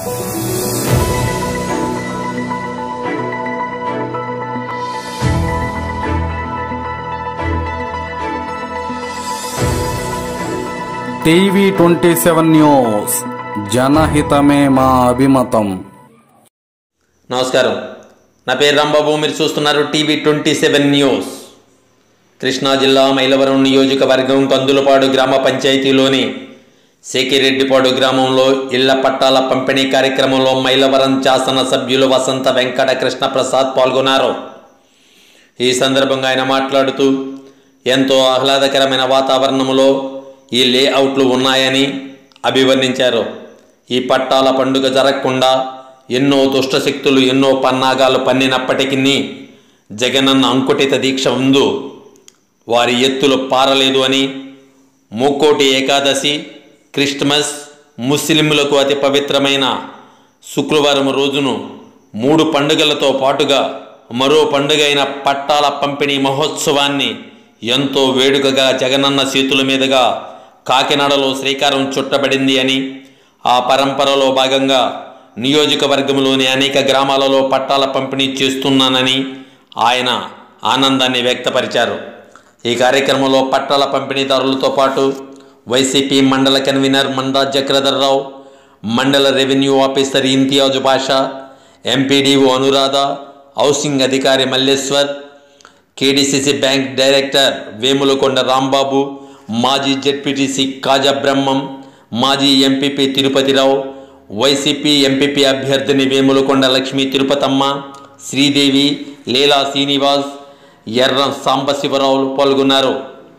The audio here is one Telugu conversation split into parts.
టీవీ ట్వంటీ సెవెన్ న్యూస్ జనహితమే మా అభిమతం నమస్కారం నా పేరు రాంబాబు మీరు చూస్తున్నారు TV twenty seven news Krishna జిల్లా మైలవరం నియోజకవర్గం కందులపాడు గ్రామ పంచాయతీలోని సేకిరెడ్డిపాడు గ్రామంలో ఇళ్ల పట్టాల పంపిణీ కార్యక్రమంలో మైలవరం శాసన సభ్యులు వసంత వెంకట కృష్ణ ప్రసాద్ పాల్గొన్నారు ఈ సందర్భంగా ఆయన మాట్లాడుతూ ఎంతో ఆహ్లాదకరమైన వాతావరణంలో ఈ లేఅవుట్లు ఉన్నాయని అభివర్ణించారు ఈ పట్టాల పండుగ జరగకుండా ఎన్నో దుష్టశక్తులు ఎన్నో పన్నాగాలు పన్నినప్పటికీ జగనన్న అంకుటిత దీక్ష ముందు వారి ఎత్తులు పారలేదు అని ముక్కోటి ఏకాదశి క్రిస్టమస్ ముస్లింలకు అతి పవిత్రమైన శుక్రవారం రోజును మూడు పండుగలతో పాటుగా మరో పండుగ అయిన పట్టాల పంపిణీ మహోత్సవాన్ని ఎంతో వేడుకగా జగనన్న చేతుల మీదుగా కాకినాడలో శ్రీకారం చుట్టబడింది అని ఆ పరంపరలో భాగంగా నియోజకవర్గంలోని అనేక గ్రామాలలో పట్టాల పంపిణీ చేస్తున్నానని ఆయన ఆనందాన్ని వ్యక్తపరిచారు ఈ కార్యక్రమంలో పట్టాల పంపిణీదారులతో పాటు వైసీపీ మండల కన్వీనర్ మండా చక్రధర్రావు మండల revenue officer Imtiaz Basha MPDO Anuradha housing అధికారి Malleswar KDCC bank director Vemulakonda Rambabu మాజీ జెడ్పీటీసీ కాజా బ్రహ్మం మాజీ ఎంపీపీ తిరుపతిరావు వైసీపీ ఎంపీపీ అభ్యర్థిని వేములకొండ లక్ష్మీ తిరుపతమ్మ శ్రీదేవి లీలా శ్రీనివాస్ ఎర్ర సాంబశివరావులు పాల్గొన్నారు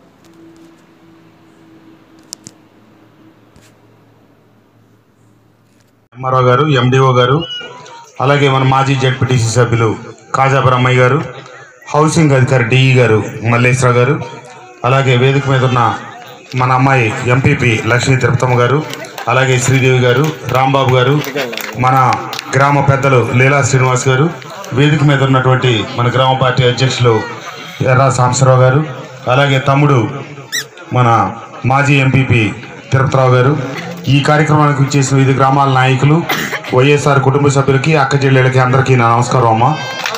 ఎంఆర్ఓ గారు ఎండిఓ గారు అలాగే మన మాజీ జడ్పీటీసీ సభ్యులు కాజా బ్రహ్మయ్య గారు హౌసింగ్ అధికారి డిఈ గారు మల్లేశ్వర గారు అలాగే వేదిక మీద ఉన్న మన అమ్మాయి ఎంపీపీ లక్ష్మీ తిరుపతమ్మ గారు అలాగే శ్రీదేవి గారు రాంబాబు గారు మన గ్రామ పెద్దలు లీలా శ్రీనివాస్ గారు వేదిక మీద ఉన్నటువంటి మన గ్రామ పార్టీ అధ్యక్షులు ఎర్రా సాంబశివరావు గారు అలాగే తమ్ముడు మన మాజీ ఎంపీపీ తిరుపతిరావు గారు ఈ కార్యక్రమానికి వచ్చేసిన వివిధ గ్రామాల నాయకులు వైఎస్ఆర్ కుటుంబ సభ్యులకి అక్క చెల్లెళ్ళకి అందరికీ నా నమస్కారం అమ్మా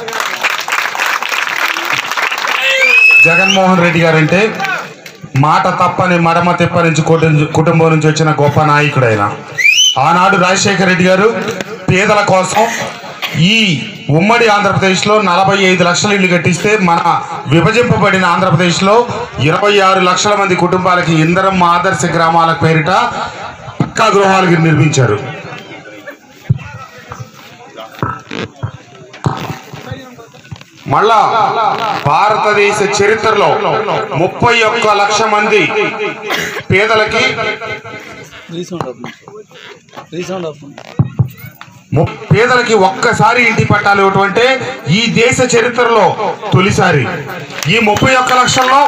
జగన్మోహన్ రెడ్డి గారంటే మాట తప్పని మడమ తిప్ప నుంచి కుటుంబ- కుటుంబం నుంచి వచ్చిన గొప్ప నాయకుడు ఆయన ఆనాడు రాజశేఖర రెడ్డి గారు పేదల కోసం ఈ ఉమ్మడి ఆంధ్రప్రదేశ్లో నలభై ఐదు లక్షల ఇల్లు కట్టిస్తే మన విభజింపబడిన ఆంధ్రప్రదేశ్లో ఇరవై ఆరు లక్షల మంది కుటుంబాలకి ఇందరం ఆదర్శ గ్రామాల పేరిట పక్కా గృహాలు నిర్మించారు మళ్ళా భారతదేశ చరిత్రలో ముప్పై ఒక్క లక్ష మంది పేదలకి రీసౌండ్ ఆఫ్ రీసౌండ్ ఆఫ్ ము- పేదలకి ఒక్కసారి ఇంటి పట్టాలు ఇవ్వటం అంటే ఈ దేశ చరిత్రలో తొలిసారి ఈ ముప్పై ఒక్క లక్షల్లో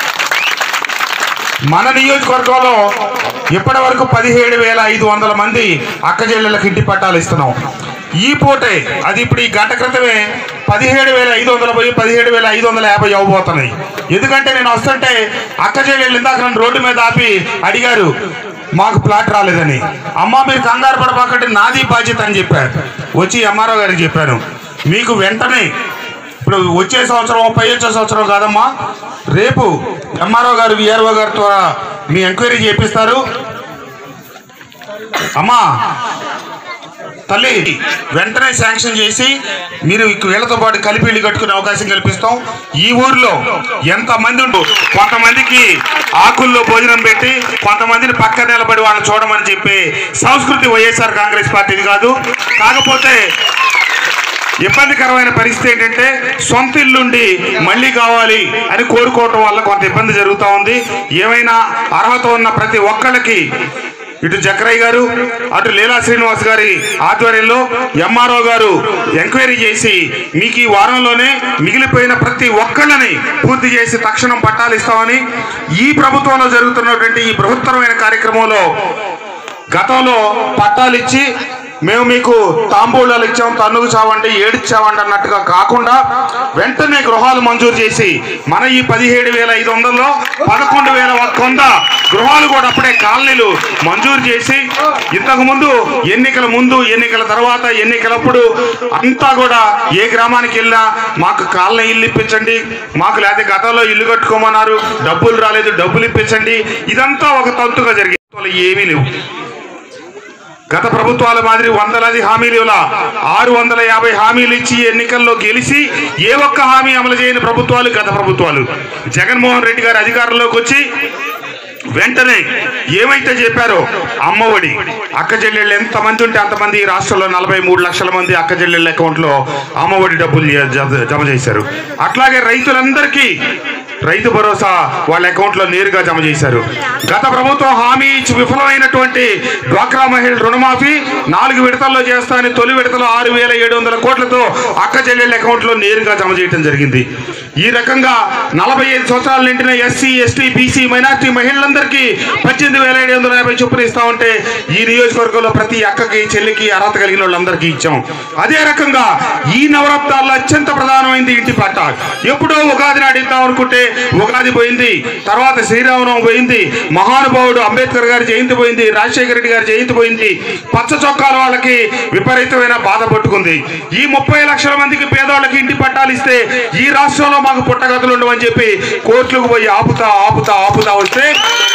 మన నియోజకవర్గంలో ఇప్పటి వరకు పదిహేడు వేల ఐదు వందల మంది అక్క చెల్లెళ్ళకి ఇంటి పట్టాలు ఇస్తున్నాం ఈ పూటే అది ఇప్పుడు ఈ గంట క్రితమే పదిహేడు వేల ఐదు వందల పోయి పదిహేడు వేల ఐదు వందల యాభై అవ్వబోతున్నాయి ఎందుకంటే నేను వస్తుంటే అక్క చెల్లెళ్ళు ఇందాక నన్ను రోడ్డు మీద ఆపి అడిగారు మాకు ప్లాట్ రాలేదని అమ్మ మీరు కంగారు పడబాకంటే నాది బాధ్యత అని చెప్పారు వచ్చి ఎంఆర్ఓ గారికి చెప్పాను మీకు వెంటనే ఇప్పుడు వచ్చే సంవత్సరం పై వచ్చే సంవత్సరం కాదమ్మా రేపు ఎంఆర్ఓ గారు విఆర్ఓ గారి ద్వారా మీ ఎంక్వైరీ చేపిస్తారు అమ్మా తల్లి వెంటనే శాంక్షన్ చేసి మీరు ఇక వీళ్ళతో పాటు కలిపి ఇల్లు కట్టుకునే అవకాశం కల్పిస్తాం ఈ ఊర్లో ఎంత మంది ఉండు కొంతమందికి ఆకుల్లో భోజనం పెట్టి కొంతమందిని పక్క నిలబడి వాళ్ళని చూడమని చెప్పి సంస్కృతి వైఎస్ఆర్ కాంగ్రెస్ పార్టీది కాదు కాకపోతే ఇబ్బందికరమైన పరిస్థితి ఏంటంటే సొంత ఇల్లుండి మళ్ళీ కావాలి అని కోరుకోవటం వల్ల కొంత ఇబ్బంది జరుగుతూ ఉంది ఏమైనా అర్హత ఉన్న ప్రతి ఒక్కళ్ళకి ఇటు జక్రయ్య గారు అటు లీలా శ్రీనివాస్ గారి ఆధ్వర్యంలో ఎంఆర్ఓ గారు ఎంక్వైరీ చేసి మీకు ఈ వారంలోనే మిగిలిపోయిన ప్రతి ఒక్కళ్ళని పూర్తి చేసి తక్షణం పట్టాలు ఇస్తామని ఈ ప్రభుత్వంలో జరుగుతున్నటువంటి ఈ బృహత్తరమైన కార్యక్రమంలో గతంలో పట్టాలు ఇచ్చి మేము మీకు తాంబూలాలు ఇచ్చాం తన్నుకు చావండి ఏడిచ్చావండి అన్నట్టుగా కాకుండా వెంటనే గృహాలు మంజూరు చేసి మన ఈ పదిహేడు వేల ఐదు వందల్లో పదకొండు వేల ఒక్క వంద గృహాలు కూడా అప్పుడే కాలనీలు మంజూరు చేసి ఇంతకు ముందు ఎన్నికల ముందు ఎన్నికల తర్వాత ఎన్నికలప్పుడు అంతా కూడా ఏ గ్రామానికి వెళ్ళినా మాకు కాలనీ ఇల్లు ఇప్పించండి మాకు లేకపోతే గతంలో ఇల్లు కట్టుకోమన్నారు డబ్బులు రాలేదు డబ్బులు ఇప్పించండి ఇదంతా ఒక తంతుగా జరిగింది ఏమీ లేవు గత ప్రభుత్వాల మాదిరి వందలాది హామీలు ఇలా ఆరు వందల యాభై హామీలు ఇచ్చి ఎన్నికల్లో గెలిచి ఏ ఒక్క హామీ అమలు చేయని ప్రభుత్వాలు గత ప్రభుత్వాలు జగన్మోహన్ రెడ్డి గారు అధికారంలోకి వచ్చి వెంటనే ఏమైతే చెప్పారో అమ్మఒడి అక్క చెల్లెళ్ళు ఎంతమంది ఉంటే అంతమంది ఈ రాష్ట్రంలో నలభై మూడు లక్షల మంది అక్క చెల్లెళ్ళ అకౌంట్లో అమ్మఒడి డబ్బులు జ- జ- జమ చేశారు అట్లాగే రైతులందరికీ రైతు భరోసా వాళ్ళ అకౌంట్లో నేరుగా జమ చేశారు గత ప్రభుత్వం హామీ ఇచ్చి విఫలమైనటువంటి డ్వాక్రా మహిళ రుణమాఫీ నాలుగు విడతల్లో చేస్తానని తొలి విడతలో ఆరు వేల ఏడు వందల కోట్లతో అక్క చెల్లెళ్ళ అకౌంట్లో నేరుగా జమ చేయడం జరిగింది ఈ రకంగా నలభై ఐదు సంవత్సరాలు నిండిన ఎస్సీ ఎస్టీ బీసీ మైనార్టీ మహిళలందరికీ పద్దెనిమిది వేల ఏడు వందల యాభై చొప్పున ఇస్తా ఉంటే ఈ నియోజకవర్గంలో ప్రతి అక్కకి చెల్లికి అర్హత కలిగిన వాళ్ళందరికీ ఇచ్చాం అదే రకంగా ఈ నవరత్నాల్లో అత్యంత ప్రధానమైంది ఇంటి పట్ట ఎప్పుడో ఉగాది నాడు ఇద్దాం అనుకుంటే ఉగాది పోయింది తర్వాత శ్రీరామనవం పోయింది మహానుభావుడు అంబేద్కర్ గారి జయంతి పోయింది రాజశేఖర రెడ్డి గారి జయంతి పోయింది పచ్చ చొక్కాల వాళ్ళకి విపరీతమైన బాధ పట్టుకుంది ఈ ముప్పై లక్షల మందికి పేదవాళ్ళకి ఇంటి పట్టాలు ఇస్తే ఈ రాష్ట్రంలో మాకు పుట్టగతులు ఉండవని చెప్పి కోర్టులకు పోయి ఆపుతా ఆపుతా ఆపుతా వస్తే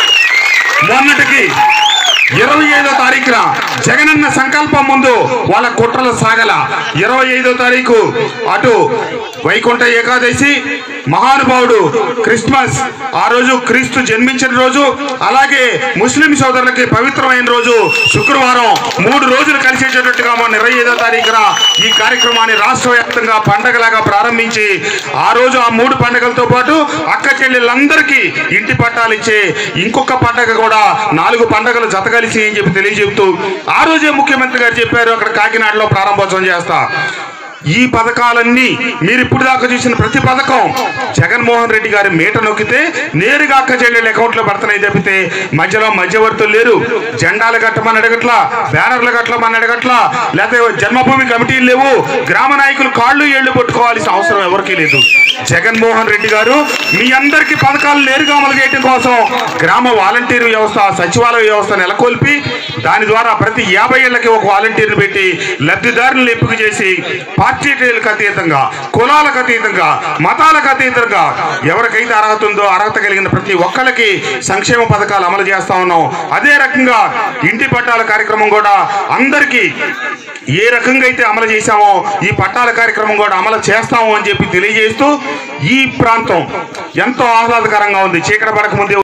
మొన్నటికి ఇరవై ఐదో తారీఖున జగనన్న సంకల్పం ముందు వాళ్ళ కుట్రలు సాగల ఇరవై ఐదో తారీఖు అటు వైకుంఠ ఏకాదశి మహానుభావుడు క్రిస్మస్ ఆ రోజు క్రీస్తు జన్మించిన రోజు అలాగే ముస్లిం సోదరులకి పవిత్రమైన రోజు శుక్రవారం మూడు రోజులు కలిసేటట్టుగా మొన్న ఇరవై ఐదో తారీఖున ఈ కార్యక్రమాన్ని రాష్ట్ర వ్యాప్తంగా పండగలాగా ప్రారంభించి ఆ రోజు ఆ మూడు పండగలతో పాటు అక్క చెల్లెళ్ళందరికీ ఇంటి పట్టాలు ఇచ్చే ఇంకొక పండగ కూడా నాలుగు పండగలు జతగలిసి అని చెప్పి తెలియజెప్తూ ఆ రోజే ముఖ్యమంత్రి గారు చెప్పారు అక్కడ కాకినాడలో ప్రారంభోత్సవం చేస్తా ఈ పథకాలన్నీ మీరు ఇప్పుడు దాకా చూసిన ప్రతి పథకం జగన్మోహన్ రెడ్డి గారి మీట నొక్కితే నేరుగా అక్క చెల్లెళ్ళ అకౌంట్లో పడుతున్నాయి తప్పితే మధ్యలో మధ్యవర్తులు లేరు జెండాలు కట్టమని అడగట్లా బ్యానర్లు కట్టమని అడగట్లా లేకపోతే జన్మభూమి కమిటీలు లేవు గ్రామ నాయకులు కాళ్ళు ఏళ్లు పట్టుకోవాల్సిన అవసరం ఎవరికీ లేదు జగన్మోహన్ రెడ్డి గారు మీ అందరికీ పథకాలు నేరుగా అమలు చేయడం కోసం గ్రామ వాలంటీర్ వ్యవస్థ సచివాలయ వ్యవస్థ నెలకొల్పి దాని ద్వారా ప్రతి యాభై ఏళ్ళకి ఒక వాలంటీర్ని పెట్టి లబ్ధిదారులను ఎంపిక చేసి పార్టీలకు అతీతంగా కులాలకు అతీతంగా మతాలకు అతీతంగా ఎవరికైతే అర్హత ఉందో అర్హత కలిగిన ప్రతి ఒక్కరికి సంక్షేమ పథకాలు అమలు చేస్తా ఉన్నాం అదే రకంగా ఇంటి పట్టాల కార్యక్రమం కూడా అందరికీ ఏ రకంగా అయితే అమలు చేశామో ఈ పట్టాల కార్యక్రమం కూడా అమలు చేస్తాము అని చెప్పి తెలియజేస్తూ ఈ ప్రాంతం ఎంతో ఆహ్లాదకరంగా ఉంది చీకటి పడక ముందే